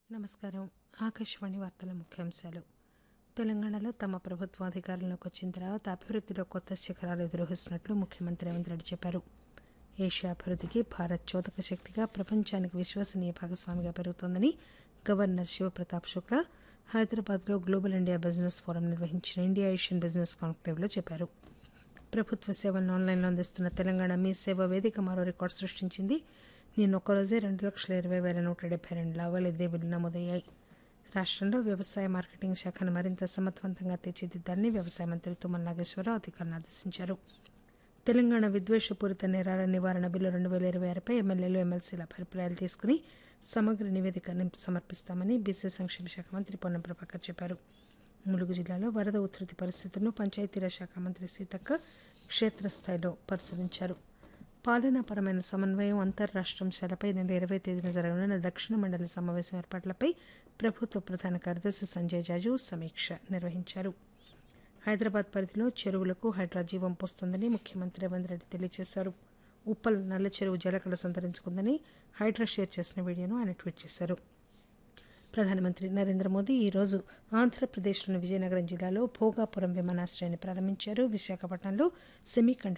నమస్కారం ఆకాశవాణి వార్తల ముఖ్యాంశాలు తెలంగాణలో తమ ప్రభుత్వం అధికారంలోకి వచ్చిన తర్వాత అభివృద్ధిలో కొత్త శిఖరాలు ఎదురొస్తున్నట్లు ముఖ్యమంత్రి రేవంత్ రెడ్డి చెప్పారు ఏషియా అభివృద్ధికి భారత్ చోదక శక్తిగా ప్రపంచానికి విశ్వసనీయ భాగస్వామిగా పెరుగుతోందని గవర్నర్ శివప్రతాప్ శుక్లా హైదరాబాద్లో గ్లోబల్ ఇండియా బిజినెస్ ఫోరం నిర్వహించిన ఇండియా ఏషియన్ బిజినెస్ కాన్క్లేవ్లో చెప్పారు ప్రభుత్వ సేవలను ఆన్లైన్లో అందిస్తున్న తెలంగాణ మీ సేవ వేదిక మరో రికార్డు సృష్టించింది నిన్న ఒక్కరోజే రెండు లక్షల ఇరవై వేల నూట డెబ్బై రెండు లావాదేవీలు నమోదయ్యాయి రాష్ట్రంలో వ్యవసాయ మార్కెటింగ్ శాఖను మరింత సమర్థవంతంగా తీర్చిదిద్దాలని వ్యవసాయ మంత్రి తుమ్మల నాగేశ్వరరావు అధికారులను ఆదేశించారు తెలంగాణ విద్వేషపూరిత నేరాల నివారణ బిల్లు రెండు వేల ఇరవై ఆరుపై ఎమ్మెల్యేలు ఎమ్మెల్సీల అభిప్రాయాలు తీసుకుని సమగ్ర నివేదిక సమర్పిస్తామని బీసీ సంక్షేమ శాఖ మంత్రి పొన్నం ప్రభాకర్ చెప్పారు ములుగు జిల్లాలో వరద ఉధృతి పరిస్థితులను పంచాయతీరాజ్ శాఖ మంత్రి సీతక్క క్షేత్రస్థాయిలో పరిశీలించారు పాలనాపరమైన సమన్వయం అంతర్రాష్ట్రాంశాలపై నెల ఇరవై తేదీన జరగనున్న దక్షిణ మండలి సమావేశం ఏర్పాట్లపై ప్రభుత్వ ప్రధాన కార్యదర్శి సంజయ్ జాజు సమీక్ష నిర్వహించారు హైదరాబాద్ పరిధిలో చెరువులకు హైడ్రా జీవం పోస్తోందని ముఖ్యమంత్రి రేవంత్ రెడ్డి తెలియజేశారు ఉప్పల్ నల్ల చెరువు జలకళ సంతరించుకుందని హైడ్రా షేర్ చేసిన వీడియోను ఆయన ట్వీట్ చేశారు ప్రధానమంత్రి నరేంద్ర మోదీ ఈరోజు ఆంధ్రప్రదేశ్లోని విజయనగరం జిల్లాలో భోగాపురం విమానాశ్రయాన్ని ప్రారంభించారు విశాఖపట్నంలో సెమీ